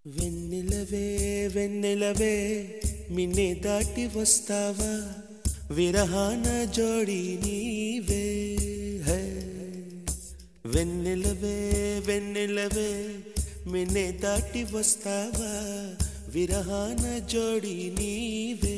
వెన్నెలవే వెన్నెలవే మిన్నే దాటి వస్తావా విరహాన జోడి నీవే హై. వెన్నెలవే వెన్నెలవే మిన్నే దాటి వస్తావా విరహాన జోడి నీవే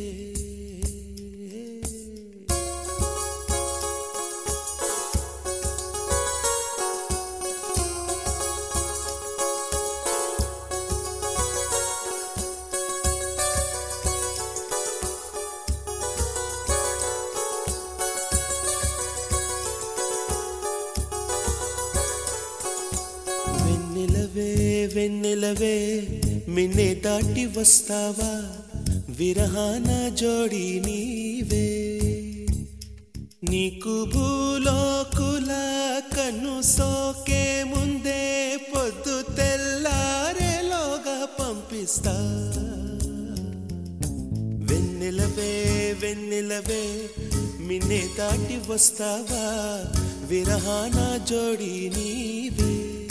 వెన్నెలవే వెన్నెలవే మిన్నే దాటి వస్తావా విరహాన జోడి నీవే నీకు భూలోకుల కన్ను సోకే ముందే పొద్దు తెల్లారేలోగా పంపిస్తా వెన్నెలవే వెన్నెలవే మిన్నే దాటి వస్తావా విరహాన జోడి నీవే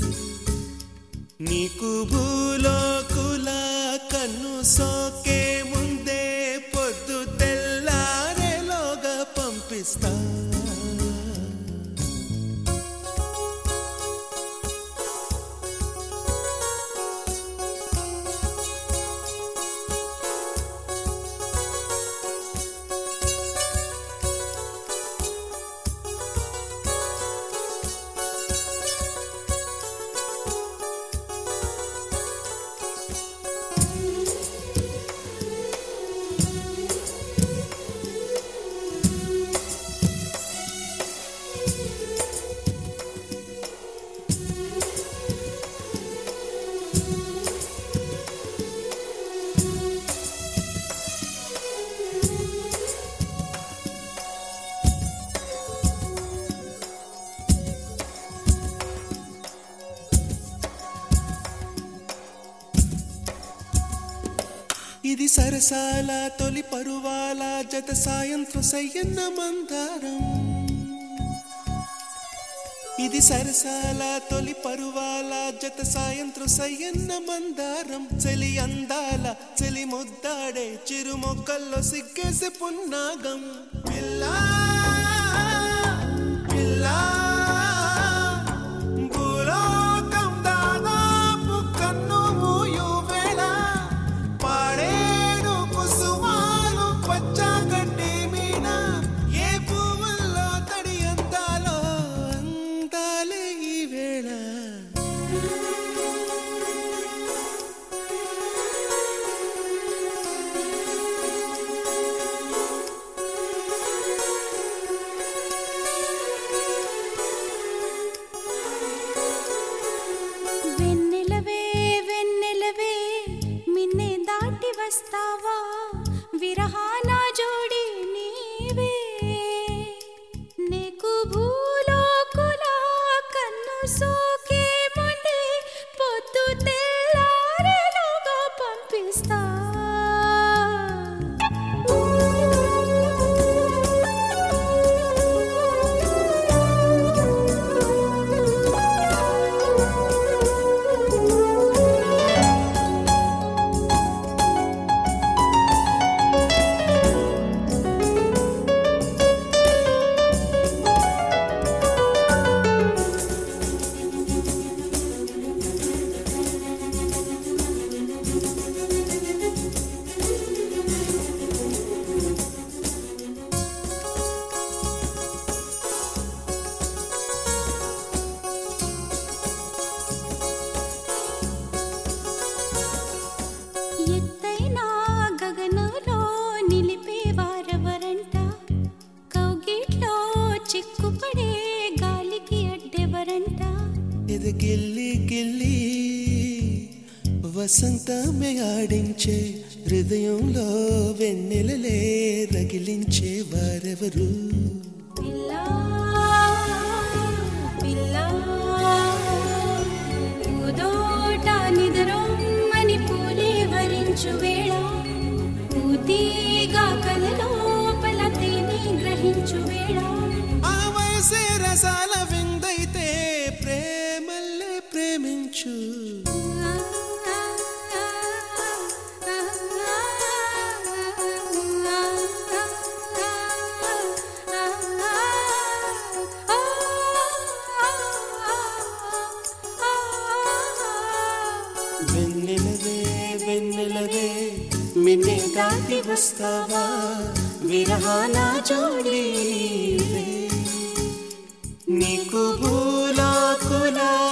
నీకు భూలోకుల కన్ను సోకే ముందే పొద్దు తెల్లారేలోగా పంపిస్తా ఇది సరసాల తొలి పరువాల జత సాయంత్రం సయ్యన్న మందారం ఇది సరసాల తొలి పరువాల జత సాయంత్రం సయ్యన్న మందారం చలి అందాల చలి ముద్దాడే చిరు మొక్కల్లో సిగ్గేసి పున్నాగం పిల్లా పిల్లా భూలోకం దాదాపు కన్ను మూయు వేళ పాడేడు కుసుమాలు పచ్చగడ్డి మీన ఏ పువ్వుల్లో తడి అందాలో అందాలే ఈ వేళ వెన్నెలవే వెన్నెలవే మిన్నే దాటి వస్తావా విరహాన జోడి నీవే నీకు భూలోకుల కన్ను సోకే ముందే పొద్దు తెల్లారేలోగా పంపిస్తా ఎత్తైన గగనంలో నిలిపే వారెవరంట కౌగిట్లో చిక్కుపడే గాలికి అడ్డెవరంట ఇది గిల్లి గిల్లి వసంతమే ఆడించే హృదయంలో వెన్నెలలే రగిలించే వారెవరు పిల్లా పిల్లా పూదోట నిద్రొమ్మని పూలే వరించు వేళ పూతీగా కలలోపల తేనె గ్రహించు వేళ ఆ వయసే రసాల విందైతే ప్రేమల్లే ప్రేమించు ఆ వెన్నెలవే వెన్నెలవే మిన్నే దాటి వస్తావా విరహాల జోడీవే నీకు భూలాకులా